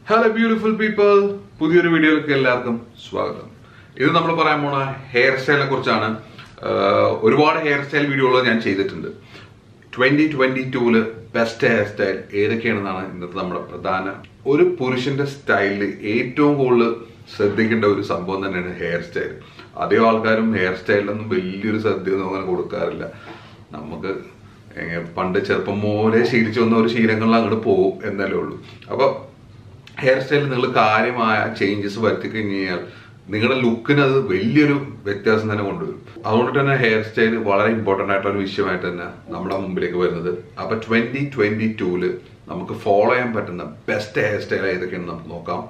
Hello beautiful people പുതിയൊരു വീഡിയോയിലേക്ക് എല്ലാവർക്കും സ്വാഗതം ഇത് നമ്മൾ പറയാൻ പോണ ഹെയർ സ്റ്റൈലിനെ കുറിച്ചാണ് ആഹ് ഒരുപാട് ഹെയർ സ്റ്റൈൽ വീഡിയോകൾ ഞാൻ ചെയ്തിട്ടുണ്ട് ട്വന്റി ട്വന്റി ടൂല് ബെസ്റ്റ് ഹെയർ സ്റ്റൈൽ ഏതൊക്കെയാണെന്നാണ് ഇന്നത്തെ നമ്മുടെ പ്രധാന ഒരു പുരുഷന്റെ സ്റ്റൈലിൽ ഏറ്റവും കൂടുതൽ ശ്രദ്ധിക്കേണ്ട ഒരു സംഭവം തന്നെയാണ് ഹെയർ സ്റ്റൈൽ അധികം ആൾക്കാരും ഹെയർ സ്റ്റൈലിലൊന്നും വലിയൊരു ശ്രദ്ധയൊന്നും അങ്ങനെ കൊടുക്കാറില്ല നമുക്ക് എങ്ങനെ പണ്ട് ചെറുപ്പം മോലെ ശീലിച്ചു വന്ന ഒരു ശീലങ്ങളിൽ അങ്ങോട്ട് പോകും എന്നല്ലേ ഉള്ളൂ അപ്പൊ ഹെയർ സ്റ്റൈലിൽ നിങ്ങൾ കാര്യമായ ചേഞ്ചസ് വരുത്തി കഴിഞ്ഞ് കഴിഞ്ഞാൽ നിങ്ങളുടെ ലുക്കിന് അത് വലിയൊരു വ്യത്യാസം തന്നെ കൊണ്ടുവരും അതുകൊണ്ട് തന്നെ ഹെയർ സ്റ്റൈൽ വളരെ ഇമ്പോർട്ടന്റ് ആയിട്ടുള്ള ഒരു വിഷയമായിട്ട് തന്നെ നമ്മുടെ മുമ്പിലേക്ക് വരുന്നത് അപ്പൊ ട്വന്റി ട്വന്റി ടൂല് നമുക്ക് ഫോളോ ചെയ്യാൻ പറ്റുന്ന ബെസ്റ്റ് ഹെയർ സ്റ്റൈൽ ഏതൊക്കെയാണെന്ന് നമുക്ക് നോക്കാം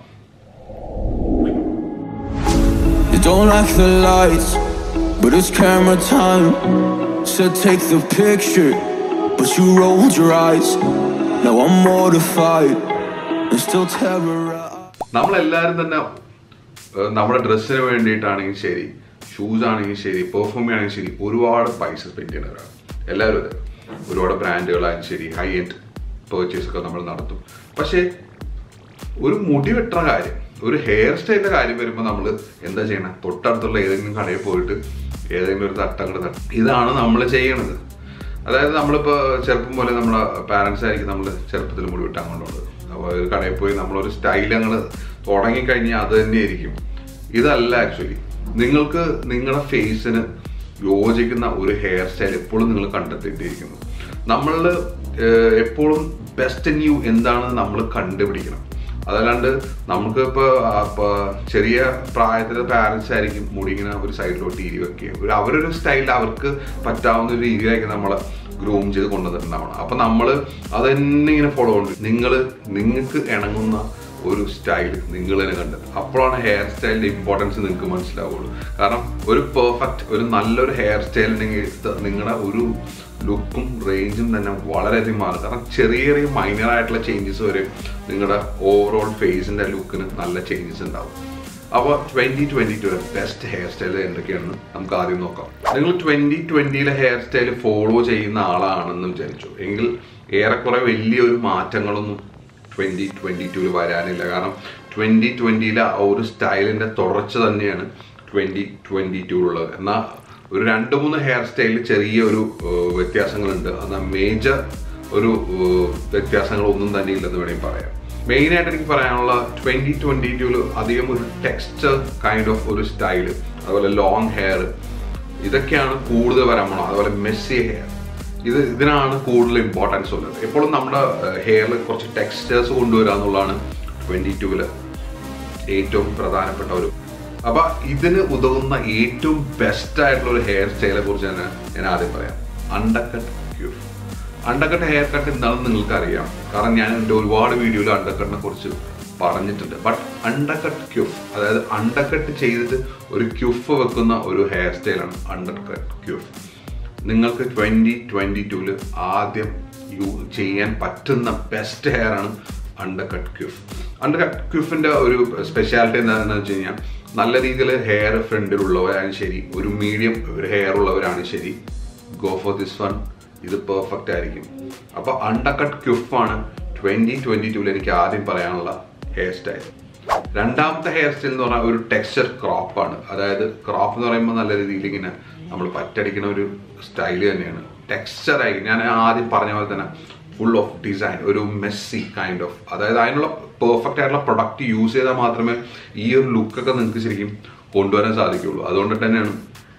You don't like the lights, but it's camera time. Said take the picture, but you rolled your eyes. Now I'm mortified and still terrorized. നമ്മളെല്ലാരും തന്നെ ഏഹ്, നമ്മുടെ ഡ്രസ്സിന് വേണ്ടിയിട്ടാണെങ്കിൽ ശരി ഷൂസ് ആണെങ്കിൽ ശരി പെർഫ്യൂം ആണെങ്കിൽ ശരി ഒരുപാട് പൈസ സ്പെൻഡ് ചെയ്യുന്നവരാണ് എല്ലാവരും അതെ ഒരുപാട് ബ്രാൻഡുകളായാലും ശരി ഹൈ എൻഡ് പേർച്ചേസ് ഒക്കെ നമ്മൾ നടത്തും പക്ഷേ ഒരു മുടി വെട്ടുന്ന കാര്യം ഒരു ഹെയർ സ്റ്റൈലിന്റെ കാര്യം വരുമ്പോൾ നമ്മൾ എന്താ ചെയ്യണം തൊട്ടടുത്തുള്ള ഏതെങ്കിലും കടയിൽ പോയിട്ട് ഏതെങ്കിലും ഒരു തട്ടങ്ങട് തട്ട ഇതാണ് നമ്മൾ ചെയ്യണത് അതായത് നമ്മളിപ്പോൾ ചെറുപ്പം പോലെ നമ്മളെ പാരൻസ് ആയിരിക്കും നമ്മൾ ചെറുപ്പത്തിൽ മുടി വെട്ടാൻ കൊണ്ടുള്ളത് അപ്പോൾ ഒരു കടയിൽ പോയി നമ്മളൊരു സ്റ്റൈൽ ഞങ്ങൾ തുടങ്ങിക്കഴിഞ്ഞാൽ അത് തന്നെയായിരിക്കും ഇതല്ല ആക്ച്വലി നിങ്ങൾക്ക് നിങ്ങളുടെ ഫേസിന് യോജിക്കുന്ന ഒരു ഹെയർ സ്റ്റൈൽ എപ്പോഴും നിങ്ങൾ കണ്ടെത്തിയിട്ടിരിക്കുന്നു നമ്മൾ എപ്പോഴും ബെസ്റ്റ് ന്യൂ എന്താണെന്ന് നമ്മൾ കണ്ടുപിടിക്കണം അതല്ലാണ്ട് നമുക്ക് ഇപ്പോൾ ചെറിയ പ്രായത്തിലെ പാരൻസ് ആയിരിക്കും മുടി ഇങ്ങനെ ഒരു സൈഡിലോട്ട് ഇരി വെക്കുകയും ഒരു അവരൊരു സ്റ്റൈലിൽ അവർക്ക് പറ്റാവുന്ന ഒരു രീതിയിലായിരിക്കും നമ്മളെ ഗ്രൂം ചെയ്ത് കൊണ്ടുവന്നിട്ടുണ്ടാവണം അപ്പൊ നമ്മൾ അത് തന്നെ ഇങ്ങനെ ഫോളോ ഉണ്ട് നിങ്ങൾ നിങ്ങൾക്ക് ഇണങ്ങുന്ന ഒരു സ്റ്റൈൽ നിങ്ങൾ തന്നെ കണ്ടെത്തും അപ്പോഴാണ് ഹെയർ സ്റ്റൈലിന്റെ ഇമ്പോർട്ടൻസ് നിങ്ങൾക്ക് മനസ്സിലാവുള്ളൂ കാരണം ഒരു പെർഫെക്റ്റ് ഒരു നല്ലൊരു ഹെയർ സ്റ്റൈൽ ഉണ്ടെങ്കിൽ നിങ്ങളുടെ ഒരു ലുക്കും റേഞ്ചും തന്നെ വളരെയധികം മാറും കാരണം ചെറിയ ചെറിയ മൈനർ ആയിട്ടുള്ള ചേഞ്ചസ് വരെ നിങ്ങളുടെ ഓവറോൾ ഫേസിന്റെ ലുക്കിന് നല്ല ചേഞ്ചസ് ഉണ്ടാവും അപ്പോൾ twenty twenty two best hair style എന്തൊക്കെയാണെന്ന് നമുക്ക് ആദ്യം നോക്കാം നിങ്ങൾ ട്വന്റി ട്വന്റിയിലെ ഹെയർ സ്റ്റൈൽ ഫോളോ ചെയ്യുന്ന ആളാണെന്ന് വിചാരിച്ചു എങ്കിൽ ഏറെക്കുറെ വലിയൊരു മാറ്റങ്ങളൊന്നും ട്വന്റി ട്വന്റി ടൂല് വരാനില്ല കാരണം ട്വന്റി ട്വന്റിയിലെ ആ ഒരു സ്റ്റൈലിന്റെ തുടർച്ച തന്നെയാണ് ട്വന്റി ട്വന്റി ടൂലുള്ളത് എന്നാൽ ഒരു രണ്ട് മൂന്ന് ഹെയർ സ്റ്റൈലിൽ ചെറിയ ഒരു ഏഹ്, വ്യത്യാസങ്ങളുണ്ട് എന്നാൽ മേജർ ഒരു ഏഹ്, വ്യത്യാസങ്ങളൊന്നും തന്നെ ഇല്ലെന്ന് വേണമെങ്കിൽ പറയാം മെയിൻ ആയിട്ട് എനിക്ക് പറയാനുള്ള ട്വന്റി ട്വന്റി ടൂല് അധികം ഒരു ടെക്സ്ചർ കൈൻഡ് ഓഫ് ഒരു സ്റ്റൈല് അതുപോലെ ലോങ് ഹെയർ ഇതൊക്കെയാണ് കൂടുതൽ വരാൻ പോണത് അതുപോലെ മെസ്സി ഹെയർ ഇത് ഇതിനാണ് കൂടുതൽ ഇമ്പോർട്ടൻസ് ഉള്ളത് എപ്പോഴും നമ്മുടെ ഹെയറിൽ കുറച്ച് ടെക്സ്റ്റേഴ്സ് കൊണ്ടുവരിക എന്നുള്ളതാണ് ട്വന്റി ടൂവില് ഏറ്റവും പ്രധാനപ്പെട്ട ഒരു അപ്പൊ ഇതിന് ഉതകുന്ന ഏറ്റവും ബെസ്റ്റ് ആയിട്ടുള്ള ഒരു ഹെയർ സ്റ്റൈലെ കുറിച്ച് തന്നെ ഞാൻ ആദ്യം പറയാം undercut quiff undercut haircut എന്താണെന്ന് നിങ്ങൾക്ക് അറിയാം കാരണം ഞാൻ എൻ്റെ ഒരുപാട് വീഡിയോയിൽ അണ്ടർകട്ടിനെ കുറിച്ച് പറഞ്ഞിട്ടുണ്ട് ബട്ട് അണ്ടർകട്ട് ക്യൂഫ് അതായത് അണ്ടർകട്ട് ചെയ്തിട്ട് ഒരു ക്യൂഫ് വെക്കുന്ന ഒരു ഹെയർ സ്റ്റൈലാണ് അണ്ടർകട്ട് ക്യൂഫ് നിങ്ങൾക്ക് ട്വന്റി ട്വന്റി ടൂല് ആദ്യം യൂ ചെയ്യാൻ പറ്റുന്ന ബെസ്റ്റ് ഹെയർ ആണ് അണ്ടർകട്ട് ക്യൂഫ് അണ്ടർകട്ട് ക്യൂഫിന്റെ ഒരു സ്പെഷ്യാലിറ്റി എന്താണെന്ന് വെച്ച് കഴിഞ്ഞാൽ നല്ല രീതിയിൽ ഹെയർ ഫ്രണ്ടിലുള്ളവരാണ് ശരി ഒരു മീഡിയം ഒരു ഹെയർ ഉള്ളവരാണ് ശരി ഗോ ഫോർ ദിസ് വൺ ഇത് പെർഫെക്റ്റ് ആയിരിക്കും അപ്പൊ അണ്ടർകട്ട് ക്യൂഫ് ആണ് ട്വന്റി ട്വന്റി ടൂല് എനിക്ക് ആദ്യം പറയാനുള്ള ഹെയർ സ്റ്റൈൽ രണ്ടാമത്തെ ഹെയർ സ്റ്റൈൽ എന്ന് പറഞ്ഞാൽ ഒരു ടെക്സ്ചർ ക്രോപ്പ് ആണ് അതായത് ക്രോപ്പ് എന്ന് പറയുമ്പോൾ നല്ല രീതിയിൽ ഇങ്ങനെ നമ്മൾ പറ്റടിക്കുന്ന ഒരു സ്റ്റൈൽ തന്നെയാണ് ടെക്സ്ചർ ആയി ഞാൻ ആദ്യം പറഞ്ഞ പോലെ തന്നെ ഫുൾ ഓഫ് ഡിസൈൻ ഒരു മെസ്സി കൈൻഡ് ഓഫ് അതായത് അതിനുള്ള പെർഫെക്റ്റ് ആയിട്ടുള്ള പ്രൊഡക്റ്റ് യൂസ് ചെയ്താൽ മാത്രമേ ഈ ഒരു ലുക്കൊക്കെ നിങ്ങൾക്ക് ശരിക്കും കൊണ്ടുവരാൻ സാധിക്കുള്ളൂ അതുകൊണ്ട് തന്നെയാണ്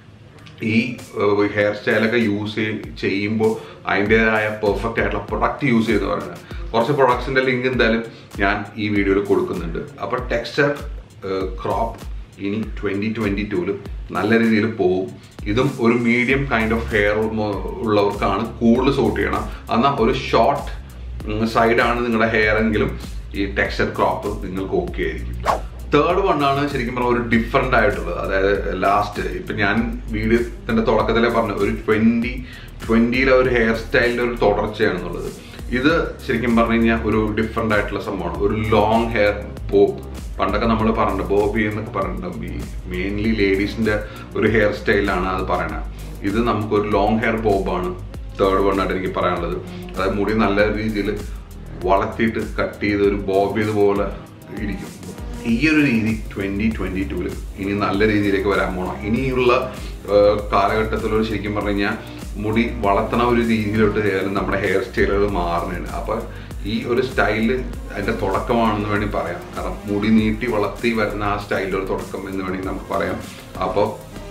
ഈ ഹെയർ സ്റ്റൈലൊക്കെ യൂസ് ചെയ്യുമ്പോൾ അതിൻ്റെതായ പെർഫെക്റ്റ് ആയിട്ടുള്ള പ്രൊഡക്റ്റ് യൂസ് ചെയ്യുന്ന പറയുന്നത് കുറച്ച് പ്രൊഡക്ട്സിന്റെ ലിങ്ക് എന്തായാലും ഞാൻ ഈ വീഡിയോയിൽ കൊടുക്കുന്നുണ്ട് അപ്പോൾ ടെക്സ്ചർ ക്രോപ്പ് ഇനി ട്വന്റി ട്വന്റി ടൂല് നല്ല രീതിയിൽ പോവും ഇതും ഒരു മീഡിയം കൈൻഡ് ഓഫ് ഹെയർ ഉള്ളവർക്കാണ് കൂടുതൽ സൂട്ട് ചെയ്യണം എന്നാൽ ഒരു ഷോർട്ട് സൈഡാണ് നിങ്ങളുടെ ഹെയർ എങ്കിലും ഈ ടെക്സ്ചർ ക്രോപ്പ് നിങ്ങൾക്ക് ഓക്കെ ആയിരിക്കും തേർഡ് വണ്ണാണ് ശരിക്കും പറഞ്ഞാൽ ഒരു ഡിഫറെന്റ് ആയിട്ടുള്ളത് അതായത് ലാസ്റ്റ് ഇപ്പൊ ഞാൻ വീഡിയോത്തിന്റെ തുടക്കത്തിലെ പറഞ്ഞു ഒരു ട്വന്റി ട്വന്റിയിലെ ഒരു ഹെയർ സ്റ്റൈലിന്റെ ഒരു തുടർച്ചയാണെന്നുള്ളത് ഇത് ശരിക്കും പറഞ്ഞു കഴിഞ്ഞാൽ ഒരു ഡിഫറെന്റ് ആയിട്ടുള്ള സംഭവമാണ് ഒരു ലോങ് ഹെയർ ബോബ് പണ്ടൊക്കെ നമ്മൾ പറഞ്ഞിട്ടുണ്ട് ബോബി എന്നൊക്കെ പറഞ്ഞിട്ടുണ്ട് ഈ മെയിൻലി ലേഡീസിന്റെ ഒരു ഹെയർ സ്റ്റൈലാണ് അത് പറയണത് ഇത് നമുക്കൊരു ലോങ് ഹെയർ ബോബാണ് തേർഡ് വണ്ണായിട്ട് എനിക്ക് പറയാനുള്ളത് അതായത് മുടി നല്ല രീതിയിൽ വളർത്തിയിട്ട് കട്ട് ചെയ്ത് ഒരു ബോബ് ചെയ്ത് പോലെ ഇരിക്കും ഈ ഒരു രീതി ട്വൻറ്റി ട്വൻറ്റി ടൂവിൽ ഇനി നല്ല രീതിയിലേക്ക് വരാൻ പോകണം ഇനിയുള്ള ഏഹ്, കാലഘട്ടത്തിലൂടെ ശരിക്കും പറഞ്ഞു കഴിഞ്ഞാൽ മുടി വളർത്തണ ഒരു രീതിയിലോട്ട് ആയാലും നമ്മുടെ ഹെയർ സ്റ്റൈലുകൾ മാറുന്നുണ്ട് അപ്പോൾ ഈ ഒരു സ്റ്റൈല് അതിൻ്റെ തുടക്കമാണെന്ന് വേണമെങ്കിൽ പറയാം കാരണം മുടി നീട്ടി വളർത്തി വരുന്ന ആ സ്റ്റൈലിൻ്റെ ഒരു തുടക്കം എന്ന് വേണമെങ്കിൽ നമുക്ക് പറയാം അപ്പോൾ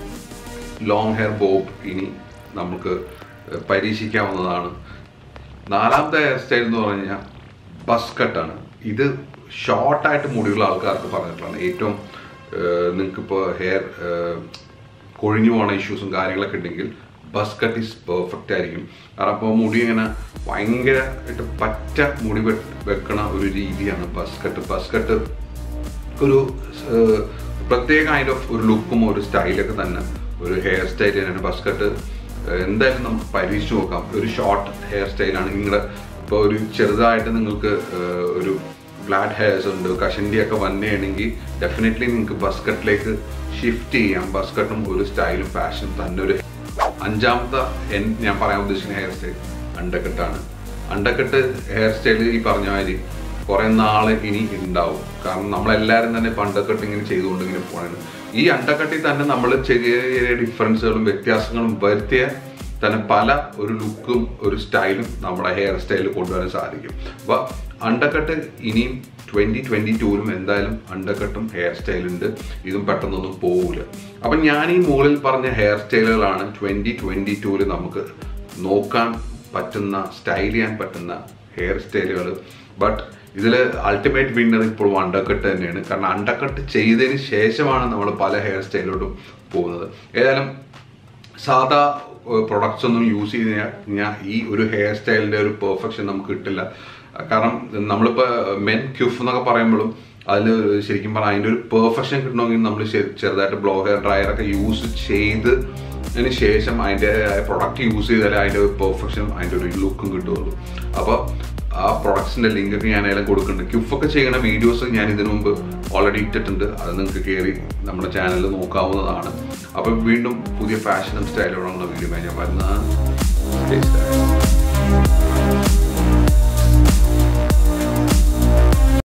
ലോങ് ഹെയർ ബോബ് ഇനി നമുക്ക് പരീക്ഷിക്കാവുന്നതാണ് നാലാമത്തെ ഹെയർ സ്റ്റൈൽ എന്ന് പറഞ്ഞു കഴിഞ്ഞാൽ ബസ് കട്ടാണ് ഇത് ഷോർട്ടായിട്ട് മുടിയുള്ള ആൾക്കാർക്ക് പറഞ്ഞിട്ടുള്ളതാണ് ഏറ്റവും നിങ്ങൾക്കിപ്പോൾ ഹെയർ കൊഴിഞ്ഞു പോണ ഇഷ്യൂസും കാര്യങ്ങളൊക്കെ ഉണ്ടെങ്കിൽ ബസ് കട്ട് ഈസ് പെർഫെക്റ്റ് ആയിരിക്കും കാരണം അപ്പോൾ മുടി ഇങ്ങനെ ഭയങ്കരമായിട്ട് പറ്റ മുടി വെ- വെക്കണ ഒരു രീതിയാണ് ബസ് കട്ട് ബസ് കട്ട് ഒരു ഏഹ്, പ്രത്യേക കൈൻഡ് ഓഫ് ഒരു ലുക്കും ഒരു സ്റ്റൈലൊക്കെ തന്നെ ഒരു ഹെയർ സ്റ്റൈൽ തന്നെയാണ് ബസ് കട്ട് എന്തായാലും നമുക്ക് പരീക്ഷിച്ച് നോക്കാം ഒരു ഷോർട്ട് ഹെയർ സ്റ്റൈലാണ് നിങ്ങളുടെ ഇപ്പോൾ ഒരു ചെറുതായിട്ട് നിങ്ങൾക്ക് ഏഹ്, ഒരു ഫ്ലാറ്റ് ഹെയർസ് ഉണ്ട് കഷണ്ടിയൊക്കെ വന്നെയാണെങ്കിൽ ഡെഫിനറ്റ്ലി നിങ്ങൾക്ക് ബസ് കട്ടിലേക്ക് ഷിഫ്റ്റ് ചെയ്യാം ബസ് കട്ടും ഒരു സ്റ്റൈലും ഫാഷനും തന്നെ ഒരു അഞ്ചാമത്തെ എൻ- ഞാൻ പറയാൻ ഉദ്ദേശിക്കുന്ന ഹെയർ സ്റ്റൈൽ അണ്ടക്കെട്ടാണ് അണ്ടക്കെട്ട് ഹെയർ സ്റ്റൈൽ ഈ പറഞ്ഞ മാതിരി കുറെ നാള് ഇനി ഉണ്ടാവും കാരണം നമ്മളെല്ലാവരും തന്നെ ഇപ്പൊ അണ്ടക്കെട്ട് ഇങ്ങനെ ചെയ്തുകൊണ്ട് ഇങ്ങനെ പോകണം ഈ അണ്ടക്കെട്ടിൽ തന്നെ നമ്മൾ ചെറിയ ചെറിയ ഡിഫറൻസുകളും വ്യത്യാസങ്ങളും വരുത്തിയ തന്നെ പല ഒരു ലുക്കും ഒരു സ്റ്റൈലും നമ്മുടെ ഹെയർ സ്റ്റൈലിൽ കൊണ്ടുവരാൻ സാധിക്കും അപ്പൊ അണ്ടക്കെട്ട് ഇനിയും ട്വന്റി ട്വന്റി ടൂവിലും എന്തായാലും അണ്ടക്കെട്ടും ഹെയർ സ്റ്റൈലുണ്ട് ഇതും പെട്ടെന്നൊന്നും പോവില്ല അപ്പം ഞാൻ ഈ മുകളിൽ പറഞ്ഞ ഹെയർ സ്റ്റൈലുകളാണ് ട്വന്റി ട്വന്റി ടൂവിൽ നമുക്ക് നോക്കാൻ പറ്റുന്ന സ്റ്റൈൽ ചെയ്യാൻ പറ്റുന്ന ഹെയർ സ്റ്റൈലുകൾ ബട്ട് ഇതിൽ അൾട്ടിമേറ്റ് വിന്നർ ഇപ്പോഴും അണ്ടർകട്ട് തന്നെയാണ് കാരണം അണ്ടർകട്ട് ചെയ്തതിന് ശേഷമാണ് നമ്മൾ പല ഹെയർ സ്റ്റൈലിലോട്ടും പോകുന്നത് ഏതായാലും സാധാ പ്രൊഡക്ട്സ് ഒന്നും യൂസ് ചെയ്ത് കഴിഞ്ഞാൽ ഈ ഒരു ഹെയർ സ്റ്റൈലിന്റെ ഒരു പെർഫെക്ഷൻ നമുക്ക് കിട്ടില്ല കാരണം നമ്മളിപ്പോൾ മെൻ ക്യൂഫ് എന്നൊക്കെ പറയുമ്പോഴും അതിൽ ശരിക്കും പറഞ്ഞാൽ അതിൻ്റെ ഒരു പെർഫെക്ഷൻ കിട്ടണമെങ്കിൽ നമ്മൾ ചെറുതായിട്ട് ബ്ലോ ഹെയർ ഡ്രയർ ഒക്കെ യൂസ് ചെയ്ത് അതിന് ശേഷം അതിൻ്റെ പ്രൊഡക്റ്റ് യൂസ് ചെയ്താലേ അതിൻ്റെ ഒരു പെർഫെക്ഷനും അതിൻ്റെ ഒരു ലുക്കും കിട്ടുള്ളൂ അപ്പോൾ ആ പ്രൊഡക്ട്സിന്റെ ലിങ്ക് ഒക്കെ ഞാൻ അതിലും കൊടുക്കുന്നുണ്ട് ക്യുഫൊക്കെ ചെയ്യുന്ന വീഡിയോസ് ഞാൻ ഇതിനു മുമ്പ് ഓൾറെഡി ഇട്ടിട്ടുണ്ട് അത് നിങ്ങൾക്ക് കയറി നമ്മുടെ ചാനലിൽ നോക്കാവുന്നതാണ് അപ്പോൾ വീണ്ടും പുതിയ ഫാഷനും സ്റ്റൈലോടുള്ള വീഡിയോ ഞാൻ വരുന്നതാണ് Stay style.